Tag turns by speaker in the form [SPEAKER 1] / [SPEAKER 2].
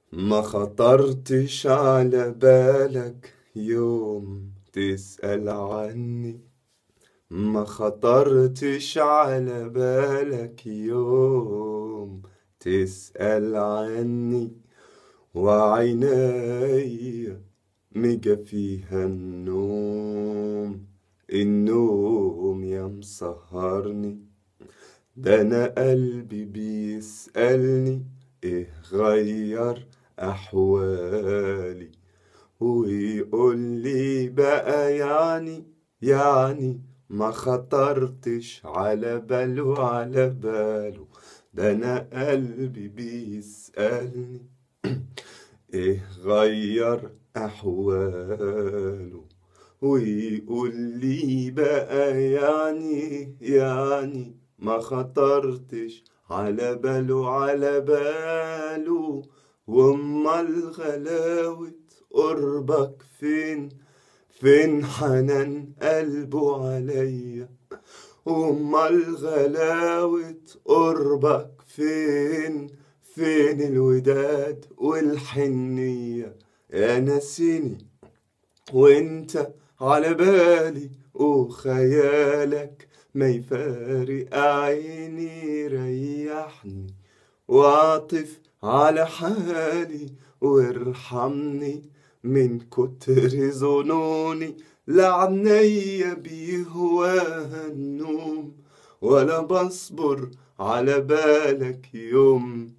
[SPEAKER 1] ما خطرتش على بالك يوم تسأل عني ما خطرتش على بالك يوم تسأل عني وعيني مجا فيها النوم النوم يا مسهرني ده انا قلبي بيسألني ايه غير احوالي ويقول لي بقى يعني يعني ما خطرتش على باله على باله ده انا قلبي بيسألني ايه غير احواله ويقول لي بقى يعني يعني ما خطرتش على باله على باله وامال غلاوة قربك فين فين حنان قلبه عليا امال غلاوة قربك فين فين الوداد والحنية يا ناسيني وانت على بالي وخيالك ما يفارق عيني ريحني واعطف على حالي وارحمني من كتر ظنوني لعنيا بيهواها النوم ولا بصبر على بالك يوم